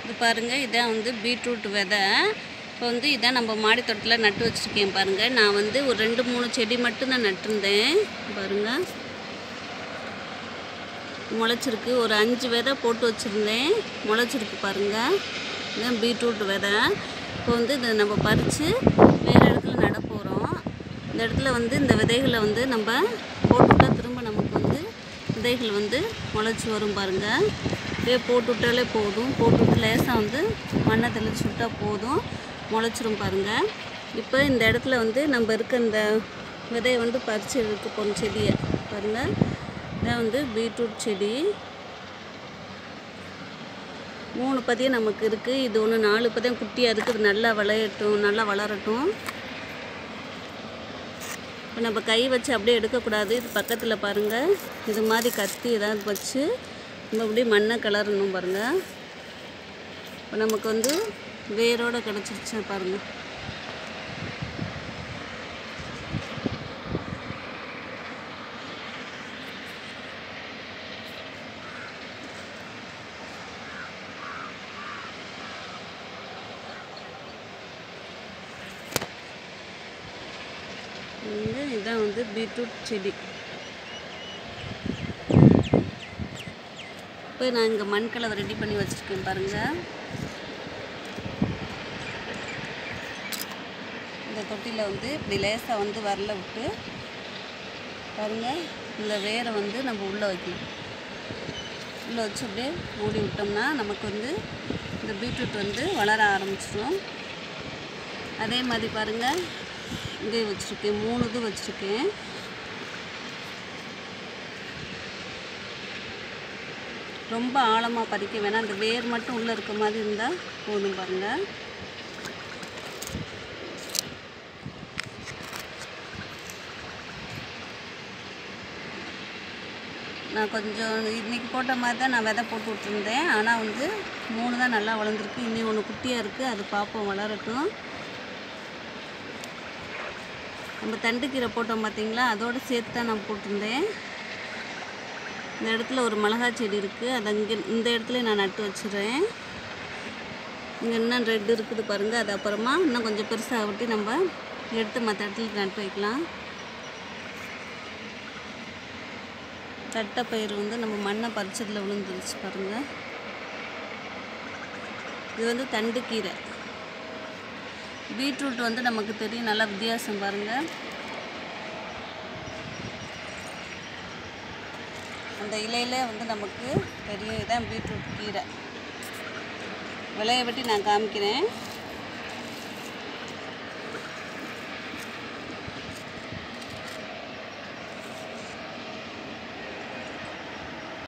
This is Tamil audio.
இது பாருங்கள் இதான் வந்து பீட்ரூட் விதை இப்போ வந்து இதான் நம்ம மாடி தோட்டத்தில் நட்டு வச்சுருக்கேன் பாருங்கள் நான் வந்து ஒரு ரெண்டு மூணு செடி மட்டும்தான் நட்டிருந்தேன் பாருங்கள் முளைச்சிருக்கு ஒரு அஞ்சு விதை போட்டு வச்சுருந்தேன் முளைச்சிருக்கு பாருங்கள் இதான் பீட்ரூட் விதை இப்போ வந்து இதை நம்ம பறித்து வேறு இடத்துல நட போகிறோம் இந்த இடத்துல வந்து இந்த விதைகளை வந்து நம்ம போட்டுவிட்டா திரும்ப நமக்கு வந்து விதைகள் வந்து முளைச்சி வரும் பாருங்கள் அப்படியே போட்டு விட்டாலே போதும் போட்டு விட்டு லேசாக வந்து மண்ணை தெளிச்சு விட்டால் போதும் முளைச்சிரும் பாருங்கள் இப்போ இந்த இடத்துல வந்து நம்ம இருக்க இந்த விதையை வந்து பறித்து எடுக்க போகிறோம் செடியை பாருங்கள் இதான் வந்து பீட்ரூட் செடி மூணு பதியம் நமக்கு இருக்குது இது ஒன்று நாலு பதியம் குட்டியாக இருக்குது நல்லா விளையட்டும் நல்லா வளரட்டும் இப்போ நம்ம கை வச்சு அப்படியே எடுக்கக்கூடாது இது பக்கத்தில் பாருங்கள் இது மாதிரி கத்தி ஏதாவது வச்சு நம்ம அப்படியே மண்ணை கிளறணும் பாருங்கள் இப்போ நமக்கு வந்து வேரோடு கிடச்சிருச்சு பாருங்கள் வந்து இதான் வந்து பீட்ரூட் செடி இப்போ நான் இங்கே மண் கலவை ரெடி பண்ணி வச்சுருக்கேன் பாருங்கள் இந்த தொட்டியில் வந்து இப்படி லேசாக வந்து வரல விட்டு பாருங்கள் இந்த வேரை வந்து நம்ம உள்ளே வைக்கணும் உள்ளே வச்சு அப்படியே மூடி விட்டோம்னா நமக்கு வந்து இந்த பீட்ரூட் வந்து வளர ஆரம்பிச்சிடும் அதே மாதிரி பாருங்கள் இங்கே வச்சுருக்கேன் மூணு இது வச்சுருக்கேன் ரொம்ப ஆழமாக பறிக்க வேணாம் அந்த வேர் மட்டும் உள்ளே இருக்க மாதிரி இருந்தால் போதும் பாருங்கள் நான் கொஞ்சம் இன்றைக்கி போட்ட மாதிரி தான் நான் விதை போட்டு விட்டுருந்தேன் ஆனால் வந்து மூணு தான் நல்லா வளர்ந்துருக்கு இன்னி ஒன்று குட்டியாக இருக்குது அது பார்ப்போம் வளரட்டும் நம்ம தண்டுக்கீரை போட்டோம் பார்த்தீங்களா அதோடு சேர்த்து தான் நான் போட்டிருந்தேன் இந்த இடத்துல ஒரு மிளகாய் செடி இருக்குது அதை இங்கே இந்த இடத்துல நான் நட்டு வச்சுறேன் இங்கே இன்னும் ரெட் இருக்குது பாருங்கள் அது அப்புறமா இன்னும் கொஞ்சம் பெருசாக விட்டு நம்ம எடுத்து மற்ற இடத்துல நட்டு வைக்கலாம் தட்டைப்பயிறு வந்து நம்ம மண்ணை பறிச்சதில் விழுந்துருச்சு பாருங்கள் இது வந்து தண்டுக்கீரை பீட்ரூட் வந்து நமக்கு தெரியும் நல்லா வித்தியாசம் பாருங்கள் அந்த இலையில வந்து நமக்கு தெரியும் இதான் பீட்ரூட் கீரை விளைய வெட்டி நான் காமிக்கிறேன்